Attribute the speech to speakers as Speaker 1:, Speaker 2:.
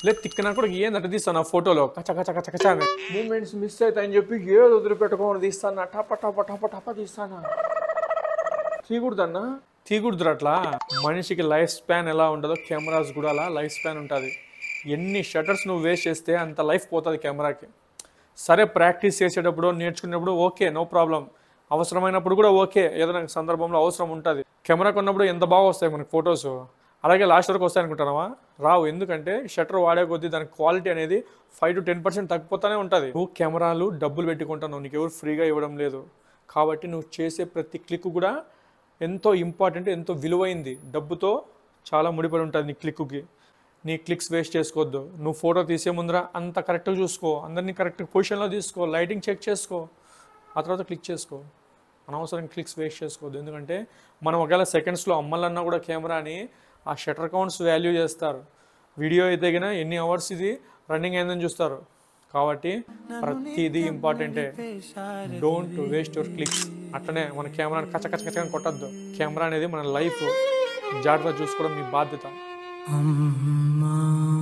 Speaker 1: లేదు తిక్కినా కూడా ఏంది అట్ట తీస్తాను ఆ ఫోటోలో కచ కచ కచ కచ అని మూమెంట్స్ మిస్ అవుతాయని చెప్పి ఏదో వదిలిపెట్టుకోని తీస్తాను టప టప టప టప తీస్తాను తీకూడదన్నా తీకూడదు అట్లా మనిషికి లైఫ్ స్పాన్ ఎలా ఉంటుందో కెమెరాస్ కూడా అలా లైఫ్ స్పాన్ ఉంటుంది ఎన్ని షటర్స్ నువ్వు వేస్ట్ చేస్తే అంత లైఫ్ పోతుంది కెమెరాకి సరే ప్రాక్టీస్ చేసేటప్పుడు నేర్చుకునేటప్పుడు ఓకే నో ప్రాబ్లం అవసరమైనప్పుడు కూడా ఓకే ఏదైనా సందర్భంలో అవసరం ఉంటుంది కెమెరా కొన్నప్పుడు ఎంత బాగా వస్తాయి మనకి ఫొటోస్ అలాగే లాస్ట్ వరకు వస్తాయి అనుకుంటున్నావా రావు ఎందుకంటే షటర్ వాడే కొద్దీ దాని క్వాలిటీ అనేది ఫైవ్ టు టెన్ పర్సెంట్ తగ్గిపోతూనే ఉంటుంది నువ్వు కెమెరాలు డబ్బులు పెట్టుకుంటున్నావు నీకు ఎవరు ఫ్రీగా ఇవ్వడం లేదు కాబట్టి నువ్వు చేసే ప్రతి క్లిక్ కూడా ఎంతో ఇంపార్టెంట్ ఎంతో విలువైంది డబ్బుతో చాలా ముడిపడి ఉంటుంది నీ క్లిక్కి నీ క్లిక్స్ వేస్ట్ చేసుకోవద్దు నువ్వు ఫోటో తీసే ముందర అంత కరెక్ట్గా చూసుకో అందరినీ కరెక్ట్ పొజిషన్లో తీసుకో లైటింగ్ చెక్ చేసుకో ఆ తర్వాత క్లిక్ చేసుకో అనవసరం క్లిక్స్ వేస్ట్ చేసుకోవద్దు ఎందుకంటే మనం ఒకవేళ సెకండ్స్లో అమ్మాలన్నా కూడా కెమెరాని ఆ షటర్ కౌంట్స్ వాల్యూ చేస్తారు వీడియో అయితే గిన ఎన్ని అవర్స్ ఇది రన్నింగ్ అయిందని చూస్తారు కాబట్టి ప్రతిదీ ఇంపార్టెంటే డోంట్ వేస్ట్ యువర్ క్లిక్స్ అట్లనే మన కెమెరాని కచ్చ కచ్చ కచ్చ అని కొట్టద్దు కెమెరా అనేది మన లైఫ్ జాగ్రత్తగా చూసుకోవడం మీ బాధ్యత
Speaker 2: అమ్మా